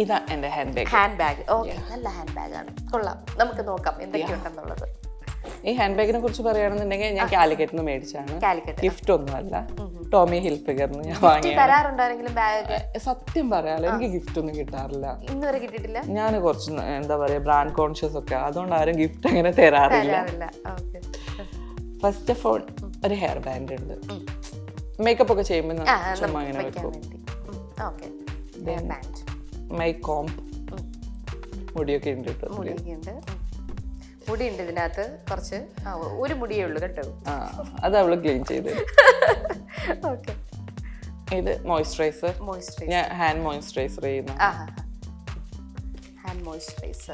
ഇതാ എന്റെ hand bag hand bag okay നല്ല ഹാൻഡ് ബാഗ് ആണ് കൊള്ളാം നമുക്ക് നോക്കാം എന്തൊക്കെയുണ്ടെന്നുള്ളത് ഈ ഹാൻഡ് ബാഗിനെ കുറിച്ച് പറയുകയാണെന്നുണ്ടെങ്കിൽ ഞാൻ കാലിക്കറ്റിൽ നിന്ന് മേടിച്ചാണ് കാലിക്കറ്റ് ഗിഫ്റ്റ് ഒന്നുമല്ല ടോമി ഹിൽഫിഗറിന് ഞാൻ വാങ്ങിയ തരാറുണ്ടോ ആരെങ്കിലും ബാഗ് സത്യം പറയാലോ എനിക്ക് ഗിഫ്റ്റ് ഒന്നും കിട്ടാറില്ല ഇന്ന് വരെ കിട്ടിയിട്ടില്ല ഞാൻ കുറച്ച് ന- എന്താ പറയാ ബ്രാൻഡ് കോൺഷ്യസ് ഒക്കെ അതുകൊണ്ട് ആരും ഗിഫ്റ്റ് അങ്ങനെ തരാറില്ല തരാറില്ല ഓക്കെ ഫസ്റ്റ് ഓഫ് ഓൾ ഒരു ഹെയർ ബാൻഡ് ഉണ്ട് മേക്കപ്പ് ഒക്കെ ചെയ്യുമ്പോൾ ആ ചുമ്മാ അങ്ങനെ വയ്ക്കാൻ വെക്കും വേണ്ടി ഓക്കെ ബാൻഡ് മൈ കോംപ് മുടിയൊക്കെ ഉണ്ട് കേട്ടോ ഇതില്. മുടിയൊക്കെയുണ്ട് മുടിയുണ്ട് ഇതിനകത്ത് കുറച്ച് ആ ഒരു മുടിയേ ഉള്ളൂ കേട്ടോ ആ അത് അവള് ക്ലീൻ ചെയ്ത് ഓക്കെ ഇത് മോയ്സ്ചറൈസർ മോയ്സ്ചറൈസർ ഞാൻ ഹാൻഡ് മോയ്സ്ചറൈസർ ചെയ്യുന്നു ആ ഹാൻഡ് മോയ്സ്ചറൈസർ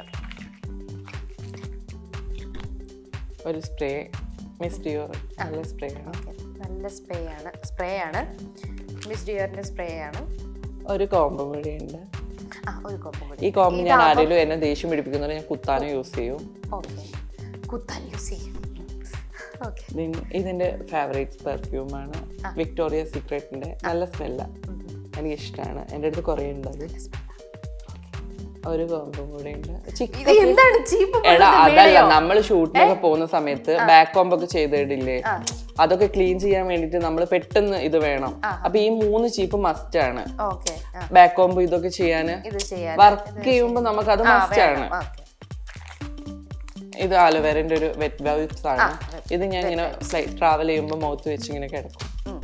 ഒരു സ്പ്രേ മിസ് ഡിയോർ നല്ല സ്പ്രേ ആണ് ഓക്കെ നല്ല സ്പ്രേ ആണ് സ്പ്രേ ആണ് മിസ് ഡിയോറിന്റെ സ്പ്രേ ആണ് ഒരു കോംബോ കൂടിയുണ്ട് ആ ഒരു കോപ്പം കൂടി ഈ കോംബോ ഞാൻ ആരെങ്കിലും എന്നെ ദേഷ്യം പിടിപ്പിക്കുന്നതിന് ഞാൻ കുത്താനും യൂസ് ചെയ്യും ഓക്കെ കുത്താൻ യൂസ് ചെയ്യും ഓക്കെ Then ഇതിന്റെ ഫേവറേറ്റ് പെർഫ്യൂം ആണ് വിക്ടോറിയ സീക്രട്ടിന്റെ നല്ല സ്മെല്ല എനിക്ക് ഇഷ്ടമാണ് എൻ്റെ അടുത്ത് കുറേ ഉണ്ട് അത് ഒരു കോംബോ കൂടെ ഉണ്ട് ഇത് എന്താണ് ചീപ്പ് എടാ അതല്ല നമ്മൾ ഷൂട്ടിനൊക്കെ പോകുന്ന സമയത്ത് ബാക്ക് കോംബ് ഒക്കെ ചെയ്തിടില്ലേ അതൊക്കെ ക്ലീൻ ചെയ്യാൻ വേണ്ടിട്ട് നമ്മൾ പെട്ടെന്ന് ഇത് വേണം അപ്പൊ ഈ മൂന്ന് ചീപ്പ് മസ്റ്റ് ആണ് ഓക്കെ ബാക്ക് കോംബ് ഇതൊക്കെ ചെയ്യാന് ഇത് ചെയ്യാൻ വർക്ക് ചെയ്യുമ്പോൾ നമുക്ക് അത് മസ്റ്റ് ആണ് ഓക്കെ ഇത് ആലുവേരന്റെ ഒരു വെറ്റ് വൈപ്സ് ആണ് ഇത് ഞാൻ ഇങ്ങനെ ഫ്ലൈറ്റ് ട്രാവൽ ചെയ്യുമ്പോൾ മുഖത്ത് വെച്ച് ഇങ്ങനെ കിടക്കും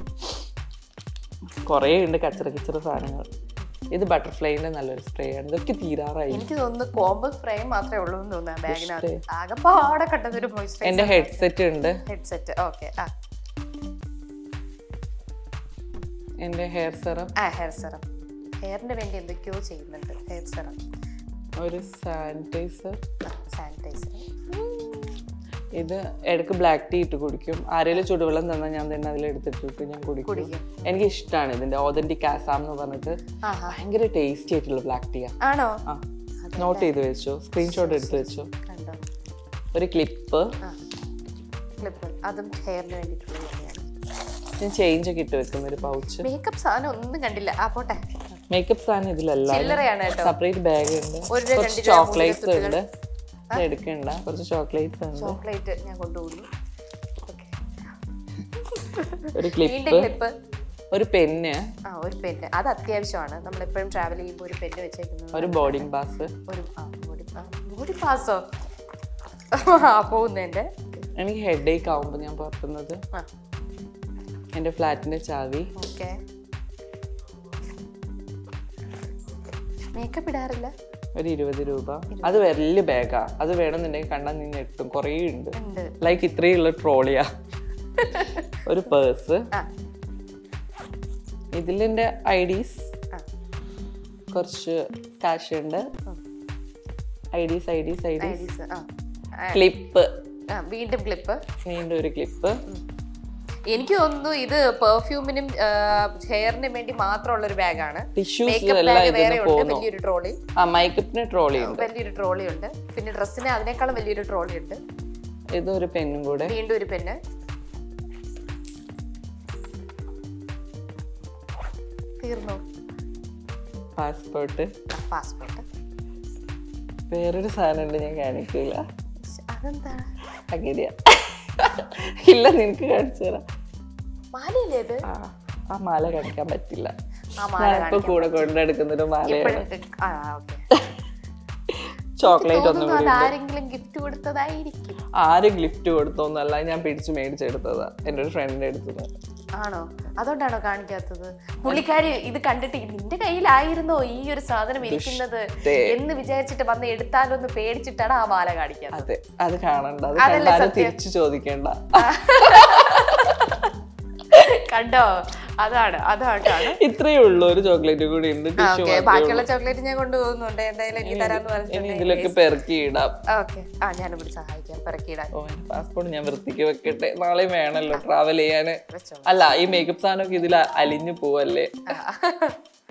കുറേ ഉണ്ട് കച്ചറ കിച്ചറ സാധനങ്ങൾ ഇത് ബട്ടർഫ്ലൈന്റെ നല്ലൊരു സ്പ്രേ ആണ് ഇതൊക്കെ തീരാറായി എനിക്ക് തോന്നുന്നു കോംബോ സ്പ്രേ മാത്രമേ ഉള്ളൂ എന്ന് തോന്നുന്നു ബാഗിനകത്ത് ആകെപ്പാടെ കണ്ടത് ഒരു മോയ്സ്ചറൈസർ എന്റെ ഹെഡ്സെറ്റ് ഉണ്ട് ഹെഡ്സെറ്റ് ഓക്കെ ആ എന്റെ ഹെയർ സെറം ആ ഹെയർ സെറം ഹെയറിന് വേണ്ടി എന്തൊക്കെയോ ചെയ്യുന്നുണ്ട് ഹെയർ സെറം ഒരു സാനിറ്റൈസർ സാനിറ്റൈസർ ഇത് ഇടയ്ക്ക് ബ്ലാക്ക് ടീ ഇട്ട് കുടിക്കും ആരെങ്കിലും ചുടുവെള്ളം തന്നാൽ ഞാൻ തന്നെ അതിലെടുത്തിട്ടിട്ട് ഞാൻ കുടിക്കും കുടിക്കും. എനിക്ക് ഇഷ്ടമാണ് ഇതിന്റെ ഓതന്റിക് ആസാം എന്ന് പറഞ്ഞിട്ട് ആഹാ. ഭയങ്കര ടേസ്റ്റി ആയിട്ടുള്ള ബ്ലാക്ക് ടീയാ ആണോ ആ നോട്ട് ചെയ്ത് വെച്ചു സ്ക്രീൻഷോട്ട് എടുത്ത് വെച്ചു കണ്ടോ ഒരു ക്ലിപ്പ് ആ ക്ലിപ്പ് അതും ഹെയറിന് വേണ്ടിയിട്ടുള്ള തന്നെയാണ് ഞാൻ ചേഞ്ച് ഒക്കെ ഇട്ട് വെക്കുന്ന ഒരു പൗച്ച് മേക്കപ്പ് സാധനം ഒന്നും കണ്ടില്ല ആ പോട്ടെ മേക്കപ്പ് സാധനം ഇതിലല്ല ചില്ലറയാണ് കേട്ടോ സെപ്പറേറ്റ് ബാഗ് ഉണ്ട് ഒരു രൂപ, കുറച്ച് രണ്ട് രൂപ, മൂന്ന് ചോക്ലേറ്റ്സ് രൂപ ഉണ്ട് ഇത് എടുക്കണ്ട കുറച്ച് ചോക്ലേറ്റ്സ് ഉണ്ട് ചോക്ലേറ്റ് ഞാൻ കൊണ്ടുപോകുന്നു ഓക്കെ ഒരു വീണ്ടും ക്ലിപ്പ് ക്ലിപ്പ് ഒരു പെന്ന് ആ ഒരു പെന്ന് അത് അത്യാവശ്യമാണ് നമ്മൾ എപ്പോഴും ട്രാവൽ ചെയ്യുമ്പോൾ ഒരു പെന്ന് വെച്ചേക്കുന്നത് ഒരു ബോർഡിംഗ് പാസ് ഒരു ആ ബോഡി ആ ബോഡി പാസോ ആ പോകുന്നതിൻ്റെ എനിക്ക് ഹെഡ് ഏക്ക് ആവുമ്പോൾ ഞാൻ പുറത്തുന്നത് ആ എൻ്റെ ഫ്ലാറ്റിൻ്റെ ചാവി ഓക്കെ മേക്കപ്പ് ഇടാറില്ല ഒരു ഇരുപത് രൂപ അത് വലിയ ബാഗാ അത് വേണമെന്നുണ്ടെങ്കിൽ കണ്ടാൽ നീ ഞെട്ടും കുറേ ഉണ്ട് ഉണ്ട് ലൈക്ക് ഇത്രയുള്ള ട്രോളിയാ ഒരു പേഴ്സ് ആ ഇതിലെൻ്റെ ഐ ഡീസ് ആ കുറച്ച് കാശ് ഉണ്ട് IDs IDs IDs IDs ആ ആ, ക്ലിപ്പ് ആ വീണ്ടും ക്ലിപ്പ് വീണ്ടും ഒരു ക്ലിപ്പ് എനിക്ക് തോന്നുന്നു ഇത് പെർഫ്യൂമിനും ഹെയറിനും വേണ്ടി മാത്രമുള്ള ഒരു ബാഗാണ് ടിഷ്യൂസ് മേക്കപ്പ് എല്ലാം ബാഗ് ഇതിന് വേറെ ഉണ്ട് പോകുന്നു വലിയൊരു ട്രോളി ആ മൈക്കപ്പിന് ട്രോളി ഉണ്ട് വലിയൊരു ട്രോളി ഉണ്ട് പിന്നെ ഡ്രസ്സിന് അതിനേക്കാളും വലിയൊരു ട്രോളി ഉണ്ട് ഇതൊരു പെന്നും കൂടെ വീണ്ടും ഒരു പെന്ന് തീർന്നു പാസ്പോർട്ട് പാസ്പോർട്ട് വേറൊരു സാധനം ഉണ്ട് ഞാൻ കാണിക്കില്ല അതെന്താ അങ്ങനെയാ ഇല്ല നിനക്ക് കാണിച്ചു തരാം മാലയില്ലേ ഇത് ആ ആ മാല കാണിക്കാൻ പറ്റില്ല ആ മാല ഞാനിപ്പോ കൂടെ കൊണ്ടെടുക്കുന്ന ഒരു മാലയാണ് എപ്പോഴും ആ ഓക്കെ ചോക്ലേറ്റ് ഒന്നും തോന്നുന്നു അത് ആരെങ്കിലും ഗിഫ്റ്റ് കൊടുത്തതായിരിക്കും ആരും ഗിഫ്റ്റ് കൊടുത്തോന്നല്ല ഞാൻ പിടിച്ച് മേടിച്ചെടുത്തതാ എൻ്റെ ഒരു ഫ്രണ്ടിന്റെ അടുത്ത് ആണോ അതുകൊണ്ടാണോ കാണിക്കാത്തത് പുള്ളിക്കാരി ഇത് കണ്ടിട്ട് നിന്റെ കയ്യിലായിരുന്നോ ഈ ഒരു സാധനം ഇരിക്കുന്നത് ദുഷ്ടേ. എന്ന് വിചാരിച്ചിട്ട് വന്ന് എടുത്താലോ എന്ന് പേടിച്ചിട്ടാണ് ആ മാല കാണിക്കാത്തത് അതെ അത് കാണണ്ട അത് അതല്ലേ കണ്ടാലും സത്യം. തിരിച്ചു ചോദിക്കേണ്ട കണ്ടോ അതാണ് അതായിട്ടാണ് ഇത്രയേ ഉള്ളൂ ഒരു ചോക്ലേറ്റ് കൂടി ഉണ്ട് ടിഷ്യൂ ഓക്കെ ബാക്കിയുള്ള ചോക്ലേറ്റ് ഞാൻ കൊണ്ടുപോകുന്നുണ്ട് എന്തായാലും എനിക്ക് തരാന്ന് ഇനി പറഞ്ഞിട്ടുണ്ടെങ്കിൽ ഇതിലൊക്കെ പെറുക്കി ഇടാം ഓക്കെ ആ ഞാനിവിടെ സഹായിക്കാം പിറക്കിയിടാൻ ഓ എന്റെ പാസ്പോർട്ട് ഞാൻ വൃത്തിക്ക് വെക്കട്ടെ നാളെ വേണമല്ലോ ട്രാവൽ ചെയ്യാന് വെച്ചോ അല്ല ഈ മേക്കപ്പ് സാധനമൊക്കെ ഇതിൽ അലിഞ്ഞു പോവല്ലേ ആ.